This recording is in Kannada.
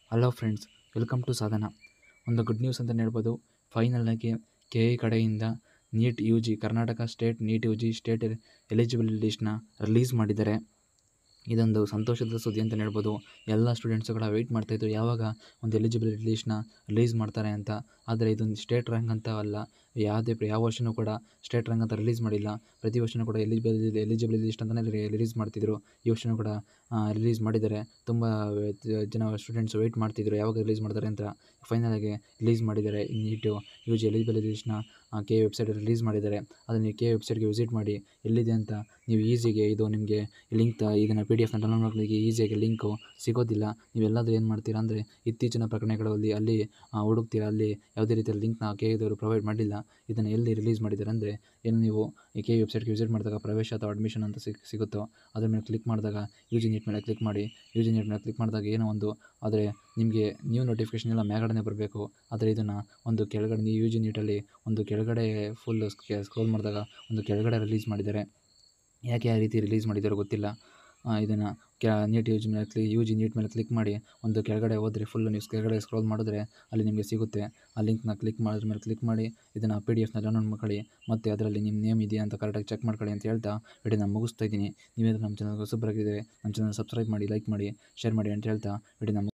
ಹಲೋ ಫ್ರೆಂಡ್ಸ್ ವೆಲ್ಕಮ್ ಟು ಸಾಧನ ಒಂದು ಗುಡ್ ನ್ಯೂಸ್ ಅಂತಲೇ ಹೇಳ್ಬೋದು ಫೈನಲಾಗಿ ಕೆ ಎ ಕಡೆಯಿಂದ NEET U G Karnataka state NEET U G state eligible ಲಿಸ್ಟ್ನ ರಿಲೀಸ್ ಮಾಡಿದ್ದಾರೆ ಇದೊಂದು ಸಂತೋಷದ ಸುದ್ದಿ ಅಂತಲೇ ಹೇಳ್ಬೋದು ಎಲ್ಲ ಸ್ಟೂಡೆಂಟ್ಸು ಕೂಡ ವೆಯ್ಟ್ ಮಾಡ್ತಾಯಿದ್ರು ಯಾವಾಗ ಒಂದು ಎಲಿಜಿಬಿಲಿಟಿ ಲಿಸ್ಟ್ನ ರಿಲೀಸ್ ಮಾಡ್ತಾರೆ ಅಂತ ಆದರೆ ಇದೊಂದು ಸ್ಟೇಟ್ ರ್ಯಾಂಕ್ ಅಂತ ಅಲ್ಲ ಯಾವುದೇ ಯಾವ ವರ್ಷವೂ ಕೂಡ ಸ್ಟೇಟ್ ರ್ಯಾಂಕ್ ಅಂತ ರಿಲೀಸ್ ಮಾಡಿಲ್ಲ ಪ್ರತಿ ವರ್ಷವೂ ಕೂಡ ಎಲಿಜಿಬಲ್ ಎಲಿಜಿಬಲ್ ಲಿಸ್ಟ್ ಅಂತಲೇ ರಿಲೀಸ್ ಮಾಡ್ತಿದ್ರು ಈ ವರ್ಷವೂ ಕೂಡ ರಿಲೀಸ್ ಮಾಡಿದ್ದಾರೆ ತುಂಬ ಜನ ಸ್ಟೂಡೆಂಟ್ಸ್ ವೆಯ್ಟ್ ಮಾಡ್ತಿದ್ರು ಯಾವಾಗ ರಿಲೀಸ್ ಮಾಡ್ತಾರೆ ಅಂತ ಫೈನಲಾಗಿ ರಿಲೀಸ್ ಮಾಡಿದ್ದಾರೆ ನೀಟು ಯು ಜಿ ಎಲಿಜಿಬಲ್ ಲಿಸ್ಟ್ನ ಕೆ ವೆಬ್ಸೈಟಲ್ಲಿ ರಿಲೀಸ್ ಮಾಡಿದ್ದಾರೆ ಅದನ್ನು ಕೆ ವೆಬ್ಸೈಟ್ಗೆ ವಿಸಿಟ್ ಮಾಡಿ ಎಲ್ಲಿದೆ ಅಂತ ನೀವು ಈಸಿಗೆ ಇದು ನಿಮಗೆ ಲಿಂಕ್ ಇದನ್ನು ಪಿ ಡಿ ಎಫ್ನ ಡೌನ್ಲೋಡ್ ಮಾಡೋಕ್ಕೆ ಈಸಿಯಾಗಿ ಲಿಂಕು ಸಿಗೋದಿಲ್ಲ ನೀವೆಲ್ಲಾದರೂ ಏನು ಮಾಡ್ತೀರಾ ಅಂದರೆ ಇತ್ತೀಚಿನ ಪ್ರಕರಣಗಳಲ್ಲಿ ಅಲ್ಲಿ ಹುಡುಕ್ತೀರಾ ಅಲ್ಲಿ ಯಾವುದೇ ರೀತಿಯ ಲಿಂಕ್ನ ಕೆ ಇದವರು ಪ್ರೊವೈಡ್ ಮಾಡಿಲ್ಲ ಇದನ್ನು ಎಲ್ಲಿ ರಿಲೀಸ್ ಮಾಡಿದ್ದಾರೆ ಅಂದರೆ ಏನು ನೀವು ಈ ಕೆ ವೆಬ್ಸೈಟ್ಗೆ ವಿಸಿಟ್ ಮಾಡಿದಾಗ ಪ್ರವೇಶ ಅಥವಾ ಅಡ್ಮಿಷನ್ ಅಂತ ಸಿಗ್ ಸಿಗುತ್ತೋ ಅದ್ರ ಮೇಲೆ ಕ್ಲಿಕ್ ಮಾಡಿದಾಗ ಯು ಜಿ ನೀಟ್ ಮೇಲೆ ಕ್ಲಿಕ್ ಮಾಡಿ ಯು ಜಿ ನೀಟ್ ಮೇಲೆ ಕ್ಲಿಕ್ ಮಾಡಿದಾಗ ಏನೋ ಒಂದು ಆದರೆ ನಿಮಗೆ ನ್ಯೂ ನೋಟಿಫಿಕೇಷನ್ ಎಲ್ಲ ಮೇಲ್ಗಡೆನೇ ಬರಬೇಕು ಆದರೆ ಇದನ್ನು ಒಂದು ಕೆಳಗಡೆ ನೀವು ಯು ಜಿ ನೀಟಲ್ಲಿ ಒಂದು ಕೆಳಗಡೆ ಫುಲ್ ಸ್ಕ್ರೋಲ್ ಮಾಡಿದಾಗ ಒಂದು ಕೆಳಗಡೆ ರಿಲೀಸ್ ಮಾಡಿದ್ದಾರೆ ಯಾಕೆ ಆ ರೀತಿ ರಿಲೀಸ್ ಮಾಡಿದ್ದಾರೋ ಗೊತ್ತಿಲ್ಲ ಇದನ್ನು ಕ್ಯಾ ನೀಟ್ ಯು ಜಿ ಮೇಲೆ ಕ್ಲಿ ಯು ಜಿ ನೀಟ್ ಮೇಲೆ ಕ್ಲಿಕ್ ಮಾಡಿ ಒಂದು ಕೆಳಗಡೆ ಹೋದರೆ ಫುಲ್ ನೀವು ಕೆಳಗಡೆ ಸ್ಕ್ರೋಲ್ ಮಾಡಿದ್ರೆ ಅಲ್ಲಿ ನಿಮಗೆ ಸಿಗುತ್ತೆ ಆ ಲಿಂಕ್ನ ಕ್ಲಿಕ್ ಮಾಡಿದ್ರ ಮೇಲೆ ಕ್ಲಿಕ್ ಮಾಡಿ ಇದನ್ನು ಪಿ ಡಿ ಎಫ್ನ ಡೌನ್ಲೋಡ್ ಮಾಡ್ಕೊಳ್ಳಿ ಮತ್ತು ಅದರಲ್ಲಿ ನಿಮ್ಮ ನೇಮ್ ಇದೆಯಾ ಅಂತ ಕರೆಕ್ಟಾಗಿ ಚೆಕ್ ಮಾಡ್ಕೊಳ್ಳಿ ಅಂತ ಹೇಳ್ತಾ ವಿಡಿಯೋನ ಮುಗಿಸ್ತಾ ಇದ್ದೀನಿ ನೀವೇನಾದರೂ ನಮ್ಮ ಚಾನಲ್ಗೆ ಹೊಸಬರಾಗಿದ್ದರೆ ನಮ್ಮ ಚಾನಲ್ ಸಬ್ಸ್ಕ್ರೈಬ್ ಮಾಡಿ ಲೈಕ್ ಮಾಡಿ ಶೇರ್ ಮಾಡಿ ಅಂತ ಹೇಳ್ತಾ ವಿಡಿಯೋನ